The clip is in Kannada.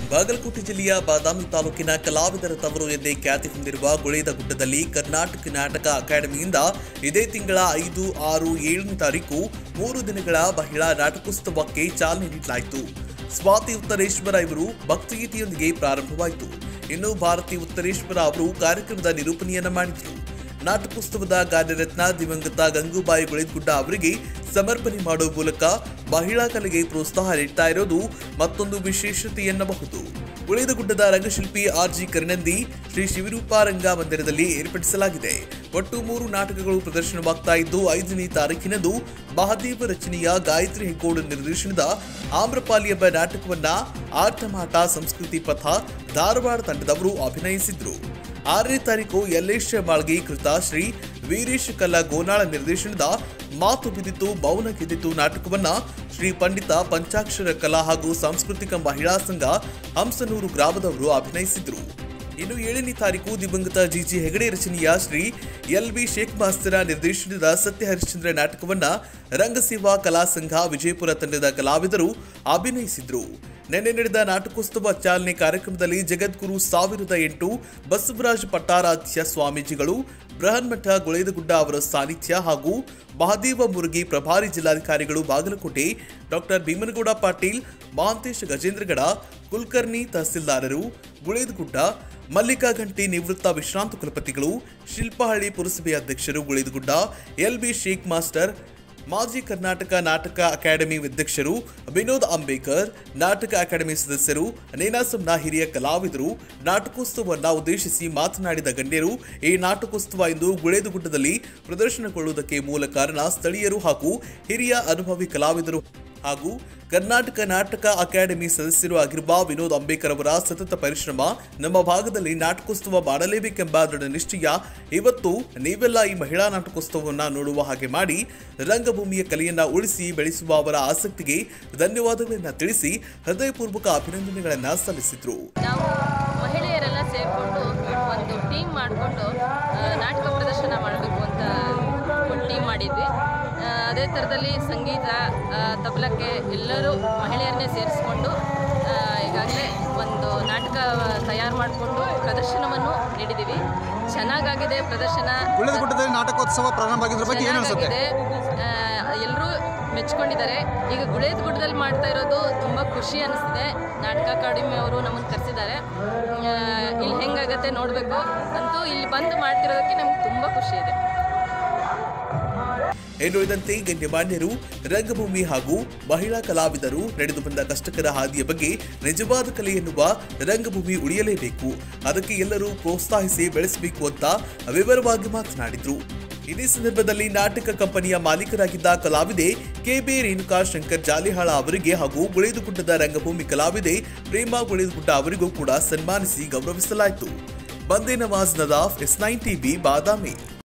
ಬಾಗಲಕೋಟೆ ಜಿಲ್ಲೆಯ ಬಾದಾಮಿ ತಾಲೂಕಿನ ಕಲಾವಿದರ ತವರು ಎಂದೇ ಖ್ಯಾತಿ ಹೊಂದಿರುವ ಗುಳೇದ ಗುಡ್ಡದಲ್ಲಿ ಕರ್ನಾಟಕ ನಾಟಕ ಅಕಾಡೆಮಿಯಿಂದ ಇದೇ ತಿಂಗಳ ಐದು ಆರು ಏಳನೇ ತಾರೀಕು ಮೂರು ದಿನಗಳ ಮಹಿಳಾ ನಾಟಕೋತ್ಸವಕ್ಕೆ ಚಾಲನೆ ನೀಡಲಾಯಿತು ಸ್ವಾತಿ ಉತ್ತರೇಶ್ವರ ಇವರು ಭಕ್ತಿಗೀತೆಯೊಂದಿಗೆ ಪ್ರಾರಂಭವಾಯಿತು ಇನ್ನು ಭಾರತಿ ಉತ್ತರೇಶ್ವರ ಅವರು ಕಾರ್ಯಕ್ರಮದ ನಿರೂಪಣೆಯನ್ನ ಮಾಡಿದರು ನಾಟಕೋತ್ಸವದ ಗಾನರತ್ನ ದಿವಂಗತ ಗಂಗೂಬಾಯಿ ಗುಳೇದಗುಡ್ಡ ಅವರಿಗೆ ಸಮರ್ಪಣೆ ಮಾಡುವ ಮೂಲಕ ಮಹಿಳಾ ಕಲೆಗೆ ಪ್ರೋತ್ಸಾಹ ನೀಡ್ತಾ ಇರೋದು ಮತ್ತೊಂದು ವಿಶೇಷತೆ ಎನ್ನಬಹುದು ಗುಳೇದಗುಡ್ಡದ ರಂಗಶಿಲ್ಪಿ ಆರ್ ಜಿ ಕರ್ನಂದಿ ಶ್ರೀ ಶಿವರೂಪ ರಂಗ ಮಂದಿರದಲ್ಲಿ ಏರ್ಪಡಿಸಲಾಗಿದೆ ಒಟ್ಟು ಮೂರು ನಾಟಕಗಳು ಪ್ರದರ್ಶನವಾಗ್ತಾ ಇದ್ದು ಐದನೇ ತಾರೀಕಿನಂದು ಮಹಾದೇವ ರಚನೆಯ ಗಾಯತ್ರಿ ಹೆಗ್ಗೋಡು ನಿರ್ದೇಶನದ ಆಮ್ರಪಾಲಿ ಎಂಬ ನಾಟಕವನ್ನ ಆಟಮಾಟ ಸಂಸ್ಕೃತಿ ಪಥ ಧಾರವಾಡ ತಂಡದವರು ಅಭಿನಯಿಸಿದ್ರು ಆರನೇ ತಾರೀಕು ಯಲ್ಲೇಶ ಮಾಳ್ಗಿ ಕೃತ ಶ್ರೀ ವೀರೇಶ್ ಕಲ್ಲ ಗೋನಾಳ ನಿರ್ದೇಶನದ ಮಾತು ಬಿದ್ದಿತು ಮೌನ ಗೆದ್ದಿತು ನಾಟಕವನ್ನ ಶ್ರೀ ಪಂಡಿತ ಪಂಚಾಕ್ಷರ ಕಲಾ ಹಾಗೂ ಸಾಂಸ್ಕೃತಿಕ ಮಹಿಳಾ ಸಂಘ ಹಂಸನೂರು ಗ್ರಾಮದವರು ಅಭಿನಯಿಸಿದ್ರು ಇನ್ನು ಏಳನೇ ತಾರೀಕು ದಿವಂಗತ ಜಿಜಿ ಹೆಗಡೆ ರಚನೆಯ ಶ್ರೀ ಎಲ್ ಬಿ ಶೇಖ್ ಮಾಸ್ತರ ನಿರ್ದೇಶನದ ಸತ್ಯ ಹರಿಶ್ಚಂದ್ರ ನಾಟಕವನ್ನ ರಂಗಸೇವಾ ಕಲಾ ಸಂಘ ವಿಜಯಪುರ ತಂಡದ ಕಲಾವಿದರು ಅಭಿನಯಿಸಿದ್ರು ನಿನ್ನೆ ನಡೆದ ನಾಟಕೋತ್ಸವ ಚಾಲನೆ ಕಾರ್ಯಕ್ರಮದಲ್ಲಿ ಜಗದ್ಗುರು ಸಾವಿರದ ಎಂಟು ಬಸವರಾಜ ಪಟ್ಟಾರಾಧ್ಯ ಸ್ವಾಮೀಜಿಗಳು ಬೃಹನ್ಮಠ ಗುಳೇದಗುಡ್ಡ ಅವರ ಸಾನ್ನಿಧ್ಯ ಹಾಗೂ ಮಹಾದೇವ ಮುರುಗಿ ಪ್ರಭಾರಿ ಜಿಲ್ಲಾಧಿಕಾರಿಗಳು ಬಾಗಲಕೋಟೆ ಡಾಕ್ಟರ್ ಭೀಮನಗೌಡ ಪಾಟೀಲ್ ಮಹಾಂತೇಶ ಗಜೇಂದ್ರಗಡ ಕುಲಕರ್ಣಿ ತಹಸೀಲ್ದಾರರು ಗುಳೇದಗುಡ್ಡ ಮಲ್ಲಿಕಾ ಗಂಟಿ ನಿವೃತ್ತ ವಿಶ್ರಾಂತ ಕುಲಪತಿಗಳು ಶಿಲ್ಪಹಳ್ಳಿ ಪುರಸಭೆ ಅಧ್ಯಕ್ಷರು Guledagudda L B Shaikh master ಮಾಜಿ ಕರ್ನಾಟಕ ನಾಟಕ ಅಕಾಡೆಮಿ ಅಧ್ಯಕ್ಷರು ವಿನೋದ್ ಅಂಬೇಕರ್ ನಾಟಕ ಅಕಾಡೆಮಿ ಸದಸ್ಯರು ನೇನಾಸಂನ ಹಿರಿಯ ಕಲಾವಿದರು ನಾಟಕೋತ್ಸವವನ್ನು ಉದ್ದೇಶಿಸಿ ಮಾತನಾಡಿದ ಗಣ್ಯರು ಈ ನಾಟಕೋತ್ಸವ ಇಂದು ಗುಳೇದುಗುಡ್ಡದಲ್ಲಿ ಪ್ರದರ್ಶನಗೊಳ್ಳುವುದಕ್ಕೆ ಮೂಲ ಕಾರಣ ಸ್ಥಳೀಯರು ಹಾಗೂ ಹಿರಿಯ ಅನುಭವಿ ಕಲಾವಿದರು ಹಾಗೂ ಕರ್ನಾಟಕ ನಾಟಕ ಅಕಾಡೆಮಿ ಸದಸ್ಯರು ಆಗಿರುವ ವಿನೋದ್ ಅಂಬೇಕರ್ ಅವರ ಸತತ ಪರಿಶ್ರಮ ನಮ್ಮ ಭಾಗದಲ್ಲಿ ನಾಟಕೋತ್ಸವ ಮಾಡಲೇಬೇಕೆಂಬ ದೃಢ ನಿಶ್ಚಯ ಇವತ್ತು ನೀವೆಲ್ಲ ಈ ಮಹಿಳಾ ನಾಟಕೋತ್ಸವವನ್ನು ನೋಡುವ ಹಾಗೆ ಮಾಡಿ ರಂಗಭೂಮಿಯ ಕಲೆಯನ್ನ ಉಳಿಸಿ ಬೆಳೆಸುವ ಅವರ ಆಸಕ್ತಿಗೆ ಧನ್ಯವಾದಗಳನ್ನು ತಿಳಿಸಿ ಹೃದಯಪೂರ್ವಕ ಅಭಿನಂದನೆಗಳನ್ನು ಸಲ್ಲಿಸಿದ್ರು ನಾವು ಮಹಿಳೆಯರೆಲ್ಲ ಸೇರಿಕೊಂಡು ಒಂದು ಟೀಮ್ ಮಾಡಿಕೊಂಡು ನಾಟಕ ಪ್ರದರ್ಶನ ಮಾಡಬೇಕು ಅಂತ ಒಂದು ಟೀಮ್ ಮಾಡಿದ್ವಿ ಆ, ಅದೇ ಥರದಲ್ಲಿ ಸಂಗೀತ ಆ, ತಬಲಕ್ಕೆ ಎಲ್ಲರೂ ಮಹಿಳೆಯರನ್ನೇ ಸೇರಿಸ್ಕೊಂಡು ಈಗಾಗಲೇ ಒಂದು ನಾಟಕ ತಯಾರು ಮಾಡಿಕೊಂಡು ಪ್ರದರ್ಶನವನ್ನು ನೀಡಿದ್ದೀವಿ ಚೆನ್ನಾಗಾಗಿದೆ ಪ್ರದರ್ಶನ ಗುಡ್ಡದಲ್ಲಿ ನಾಟಕೋತ್ಸವ ಪ್ರಾರಂಭ ಆಗಿದ್ರ ಬಗ್ಗೆ ಏನು ಅನ್ಸುತ್ತೆ ಎಲ್ಲರೂ ಮೆಚ್ಕೊಂಡಿದ್ದಾರೆ ಈಗ ಗುಳೇದ ಗುಡ್ಡದಲ್ಲಿ ಮಾಡ್ತಾ ಇರೋದು ತುಂಬ ಖುಷಿ ಅನಿಸ್ತಿದೆ ನಾಟಕ ಅಕಾಡೆಮಿ ಅವರು ನಮ್ಮನ್ನು ಕರೆಸಿದ್ದಾರೆ ಇಲ್ಲಿ ಹೆಂಗಾಗತ್ತೆ ನೋಡಬೇಕು ಅಂತೂ ಇಲ್ಲಿ ಬಂದು ಮಾಡ್ತಿರೋದಕ್ಕೆ ನಮ್ಗೆ ತುಂಬ ಖುಷಿ ಇದೆ ಇನ್ನು ಇದಂತೆ ಗಣ್ಯಮಾನ್ಯರು ರಂಗಭೂಮಿ ಹಾಗೂ ಮಹಿಳಾ ಕಲಾವಿದರು ನಡೆದು ಬಂದ ಕಷ್ಟಕರ ಹಾದಿಯ ಬಗ್ಗೆ ನಿಜವಾದ ಕಲೆ ಎನ್ನುವ ರಂಗಭೂಮಿ ಉಳಿಯಲೇಬೇಕು ಅದಕ್ಕೆ ಎಲ್ಲರೂ ಪ್ರೋತ್ಸಾಹಿಸಿ ಬೆಳೆಸಬೇಕು ಅಂತ ವಿವರವಾಗಿ ಮಾತನಾಡಿದ್ರು ಇದೇ ಸಂದರ್ಭದಲ್ಲಿ ನಾಟಕ ಕಂಪನಿಯ ಮಾಲೀಕರಾಗಿದ್ದ ಕಲಾವಿದೆ ಕೆಬಿ ರೇಣುಕಾ ಶಂಕರ್ ಜಾಲಿಹಾಳ ಅವರಿಗೆ ಹಾಗೂ ಗುಳೇದುಗುಡ್ಡದ ರಂಗಭೂಮಿ ಕಲಾವಿದೆ ಪ್ರೇಮಾ ಗುಳೇದುಗುಡ್ಡ ಅವರಿಗೂ ಕೂಡ ಸನ್ಮಾನಿಸಿ ಗೌರವಿಸಲಾಯಿತು Bande Nawaz Nadaf S nine TV ಬಾದಾಮಿ